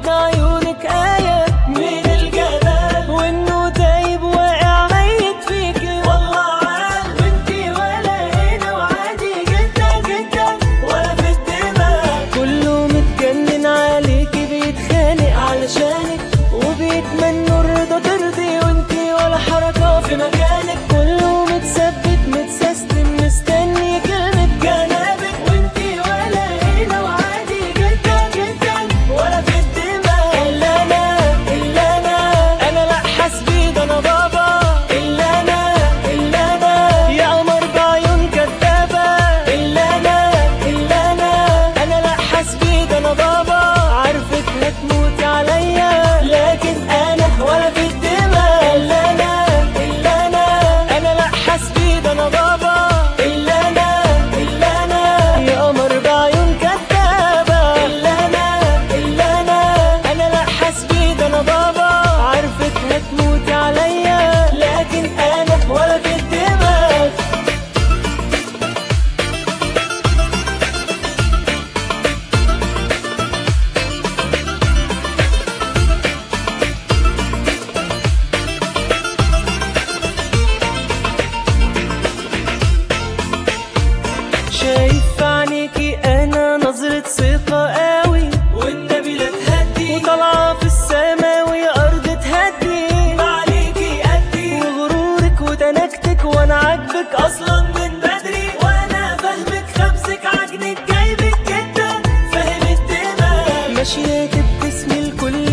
حسن عيونك آية من الجمال وإنه دايب واقع ميت فيكي والله عال وإنتي ولا هنا وعادي جدا جدا ولا في الدماغ كله متجنن عليكي بيتخانق علشانك وبيتمنوا الرضا ترضي وإنتي ولا حركة في مكانك كله متثبت متسيستم مستني كلمة جنابك وإنتي ولا هنا وعادي جدا جدا ولا في الدماغ إلا أنا إلا أنا أنا لا حسبي ده أنا بابا إلا أنا إلا أنا يا قمر بعيون كدابة إلا أنا إلا أنا أنا لا حسبي ده أنا بابا عارفك هتموت عليا لكن أنا ولا في الدماغ إلا أنا إلا أنا أنا لا حسبي ده أنا بابا إلا أنا إلا أنا يا قمر بعيون كدابة إلا أنا إلا أنا أنا لا حسبي ده أنا بابا عارفك هتموت عليا لكن أنا ولا في الدماغ شايف في عينيكي انا نظرة ثقة قوي والنبي لا تهدي وطالعة في السما ويا ارض تهدي ما عليكي قدي وغرورك وتنكتك وانا عاجبك اصلا من بدري وانا فاهمك خبزك عجنك جايبك جدا فاهم الدماغ ماشية تبتسمي لكل